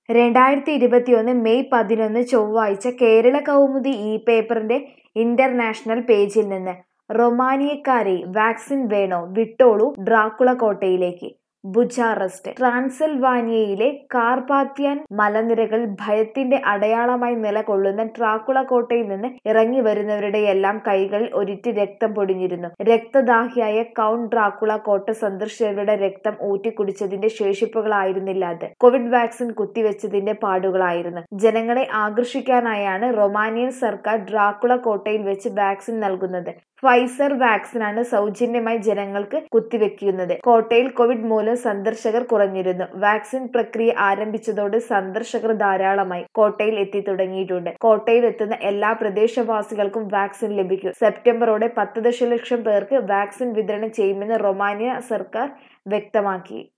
രണ്ടായിരത്തി ഇരുപത്തിയൊന്ന് മെയ് പതിനൊന്ന് ചൊവ്വാഴ്ച കേരള കൗമുദി ഇ പേപ്പറിന്റെ ഇന്റർനാഷണൽ പേജിൽ നിന്ന് റൊമാനിയക്കാരെ വാക്സിൻ വേണോ വിട്ടോളൂ ഡ്രാക്കുള കോട്ടയിലേക്ക് ബുജാറസ്റ്റ് ട്രാൻസിൽവാനിയയിലെ കാർപാത്യാൻ മലനിരകൾ ഭയത്തിന്റെ അടയാളമായി നിലകൊള്ളുന്ന ഡ്രാക്കുള കോട്ടയിൽ നിന്ന് ഇറങ്ങി വരുന്നവരുടെയെല്ലാം കൈകളിൽ ഒരിറ്റ് രക്തം പൊടിഞ്ഞിരുന്നു രക്തദാഹിയായ കൗണ്ട് ഡ്രാക്കുള കോട്ട സന്ദർശകരുടെ രക്തം ഊറ്റിക്കുടിച്ചതിന്റെ ശേഷിപ്പുകളായിരുന്നില്ല അത് കോവിഡ് വാക്സിൻ കുത്തിവെച്ചതിന്റെ പാടുകളായിരുന്നു ജനങ്ങളെ ആകർഷിക്കാനായാണ് റൊമാനിയൻ സർക്കാർ ഡ്രാക്കുള കോട്ടയിൽ വെച്ച് വാക്സിൻ നൽകുന്നത് ഫൈസർ വാക്സിനാണ് സൗജന്യമായി ജനങ്ങൾക്ക് കുത്തിവെക്കുന്നത് കോട്ടയിൽ കോവിഡ് മൂലം സന്ദർശകർ കുറഞ്ഞിരുന്നു വാക്സിൻ പ്രക്രിയ ആരംഭിച്ചതോടെ സന്ദർശകർ ധാരാളമായി കോട്ടയിൽ എത്തി തുടങ്ങിയിട്ടുണ്ട് കോട്ടയിൽ എത്തുന്ന എല്ലാ പ്രദേശവാസികൾക്കും വാക്സിൻ ലഭിക്കും സെപ്റ്റംബറോടെ പത്ത് ദശലക്ഷം പേർക്ക് വാക്സിൻ വിതരണം ചെയ്യുമെന്ന് റൊമാനിയ സർക്കാർ വ്യക്തമാക്കി